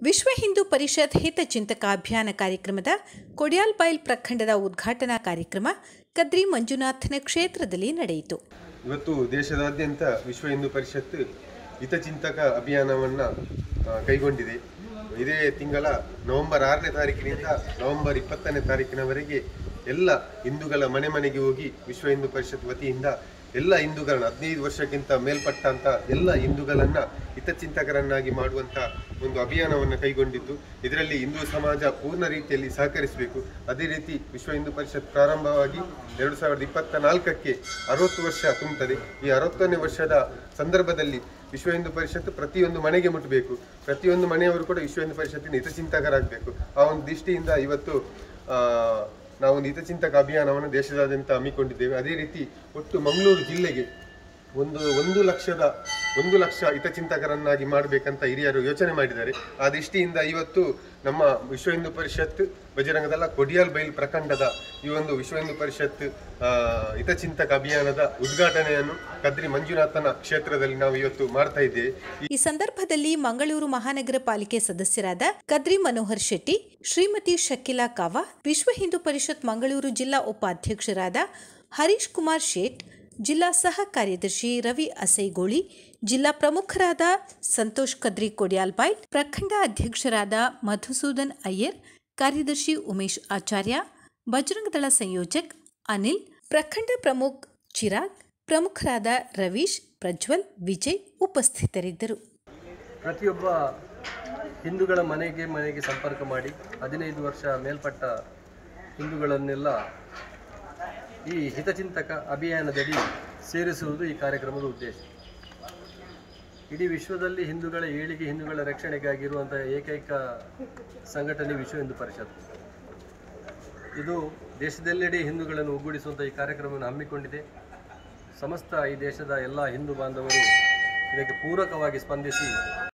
ವಿಶ್ವ ಹಿಂದೂ ಪರಿಷತ್ ಹಿತಚಿಂತಕ ಅಭಿಯಾನ ಕಾರ್ಯಕ್ರಮದ ಕೊಡಿಯಾಲ್ಬೈಲ್ ಪ್ರಖಂಡದ ಉದ್ಘಾಟನಾ ಕಾರ್ಯಕ್ರಮ ಕದ್ರಿ ಮಂಜುನಾಥನ ಕ್ಷೇತ್ರದಲ್ಲಿ ನಡೆಯಿತು ಇವತ್ತು ದೇಶದಾದ್ಯಂತ ವಿಶ್ವ ಹಿಂದೂ ಪರಿಷತ್ ಹಿತಚಿಂತಕ ಅಭಿಯಾನವನ್ನು ಕೈಗೊಂಡಿದೆ ಇದೇ ತಿಂಗಳ ನವೆಂಬರ್ ಆರನೇ ತಾರೀಕಿನಿಂದ ನವೆಂಬರ್ ಇಪ್ಪತ್ತನೇ ತಾರೀಕಿನವರೆಗೆ ಎಲ್ಲ ಹಿಂದೂಗಳ ಮನೆ ಮನೆಗೆ ಹೋಗಿ ವಿಶ್ವ ಹಿಂದೂ ಪರಿಷತ್ ವತಿಯಿಂದ ಎಲ್ಲ ಹಿಂದೂಗಳನ್ನ ಹದಿನೈದು ವರ್ಷಕ್ಕಿಂತ ಮೇಲ್ಪಟ್ಟಂತ ಎಲ್ಲ ಹಿಂದೂಗಳನ್ನ ಹಿತಚಿಂತಕರನ್ನಾಗಿ ಮಾಡುವಂತ ಒಂದು ಅಭಿಯಾನವನ್ನು ಕೈಗೊಂಡಿದ್ದು ಇದರಲ್ಲಿ ಹಿಂದೂ ಸಮಾಜ ಪೂರ್ಣ ರೀತಿಯಲ್ಲಿ ಸಹಕರಿಸಬೇಕು ಅದೇ ರೀತಿ ವಿಶ್ವ ಹಿಂದೂ ಪರಿಷತ್ ಪ್ರಾರಂಭವಾಗಿ ಎರಡು ಸಾವಿರದ ಇಪ್ಪತ್ತ ನಾಲ್ಕಕ್ಕೆ ಅರವತ್ತು ವರ್ಷ ತುಂಬುತ್ತದೆ ಈ ಅರವತ್ತನೇ ವರ್ಷದ ಸಂದರ್ಭದಲ್ಲಿ ವಿಶ್ವ ಹಿಂದೂ ಪರಿಷತ್ ಪ್ರತಿಯೊಂದು ಮನೆಗೆ ಮುಟ್ಟಬೇಕು ಪ್ರತಿಯೊಂದು ಮನೆಯವರು ಕೂಡ ವಿಶ್ವ ಹಿಂದೂ ಪರಿಷತ್ತಿನ ಹಿತಚಿಂತಕರಾಗಬೇಕು ಆ ಒಂದು ದೃಷ್ಟಿಯಿಂದ ಇವತ್ತು ಆ, ನಾವೊಂದು ಹಿತಚಿಂತಕ ಅಭಿಯಾನವನ್ನು ದೇಶದಾದ್ಯಂತ ಹಮ್ಮಿಕೊಂಡಿದ್ದೇವೆ ಅದೇ ರೀತಿ ಒಟ್ಟು ಮಂಗಳೂರು ಜಿಲ್ಲೆಗೆ ಒಂದು ಒಂದು ಲಕ್ಷದ ಒಂದು ಲಕ್ಷ ಹಿತಚಿಂತಕರನ್ನಾಗಿ ಮಾಡಬೇಕಂತ ಹಿರಿಯರು ಯೋಚನೆ ಮಾಡಿದ್ದಾರೆ ಆ ದೃಷ್ಟಿಯಿಂದ ಇವತ್ತು ನಮ್ಮ ವಿಶ್ವ ಹಿಂದೂ ಪರಿಷತ್ ಬಜರಂಗದಲ್ಲ ಕೊಡಿಯಾಲ್ ಬೈಲ್ ಪ್ರಖಂಡದ ಈ ಒಂದು ವಿಶ್ವ ಹಿಂದೂ ಪರಿಷತ್ ಆ, ಹಿತಚಿಂತಕ ಅಭಿಯಾನದ ಉದ್ಘಾಟನೆಯನ್ನು ಕದ್ರಿ ಮಂಜುನಾಥನ ಕ್ಷೇತ್ರದಲ್ಲಿ ನಾವು ಇವತ್ತು ಮಾಡ್ತಾ ಇದ್ದೇವೆ ಈ ಸಂದರ್ಭದಲ್ಲಿ ಮಂಗಳೂರು ಮಹಾನಗರ ಪಾಲಿಕೆ ಸದಸ್ಯರಾದ ಕದ್ರಿ ಮನೋಹರ್ ಶೆಟ್ಟಿ ಶ್ರೀಮತಿ ಶಕಿಲಾ ಕಾವಾ ವಿಶ್ವ ಹಿಂದೂ ಪರಿಷತ್ ಮಂಗಳೂರು ಜಿಲ್ಲಾ ಉಪಾಧ್ಯಕ್ಷರಾದ ಹರೀಶ್ ಕುಮಾರ್ ಶೇಟ್ ಜಿಲ್ಲಾ ಸಹ ಕಾರ್ಯದರ್ಶಿ ರವಿ ಅಸೈಗೋಳಿ ಜಿಲ್ಲಾ ಪ್ರಮುಖರಾದ ಸಂತೋಷ್ ಕದ್ರಿ ಕೊಡಿಯಾಲ್ಬಾಯ್ ಪ್ರಖಂಡ ಅಧ್ಯಕ್ಷರಾದ ಮಧುಸೂದನ್ ಅಯ್ಯರ್ ಕಾರ್ಯದರ್ಶಿ ಉಮೇಶ್ ಆಚಾರ್ಯ ಬಜರಂಗದಳ ಸಂಯೋಜಕ್ ಅನಿಲ್ ಪ್ರಖಂಡ ಪ್ರಮುಖ್ ಚಿರಾಗ್ ಪ್ರಮುಖರಾದ ರವೀಶ್ ಪ್ರಜ್ವಲ್ ವಿಜಯ್ ಉಪಸ್ಥಿತರಿದ್ದರು ಪ್ರತಿಯೊಬ್ಬ ಹಿಂದೂಗಳ ಮನೆಗೆ ಮನೆಗೆ ಸಂಪರ್ಕ ಮಾಡಿ ಹದಿನೈದು ವರ್ಷ ಮೇಲ್ಪಟ್ಟ ಹಿಂದೂಗಳನ್ನೆಲ್ಲ ಈ ಹಿತಚಿಂತಕ ಅಭಿಯಾನದಡಿ ಸೇರಿಸುವುದು ಈ ಕಾರ್ಯಕ್ರಮದ ಉದ್ದೇಶ ಇಡೀ ವಿಶ್ವದಲ್ಲಿ ಹಿಂದೂಗಳ ಏಳಿಗೆ ಹಿಂದೂಗಳ ರಕ್ಷಣೆಗಾಗಿರುವಂತಹ ಏಕೈಕ ಸಂಘಟನೆ ವಿಶ್ವ ಹಿಂದೂ ಪರಿಷತ್ ಇದು ದೇಶದೆಲ್ಲೆಡೆ ಹಿಂದೂಗಳನ್ನು ಒಗ್ಗೂಡಿಸುವಂಥ ಈ ಕಾರ್ಯಕ್ರಮವನ್ನು ಹಮ್ಮಿಕೊಂಡಿದೆ ಸಮಸ್ತ ಈ ದೇಶದ ಎಲ್ಲ ಹಿಂದೂ ಬಾಂಧವರು ಇದಕ್ಕೆ ಪೂರಕವಾಗಿ ಸ್ಪಂದಿಸಿ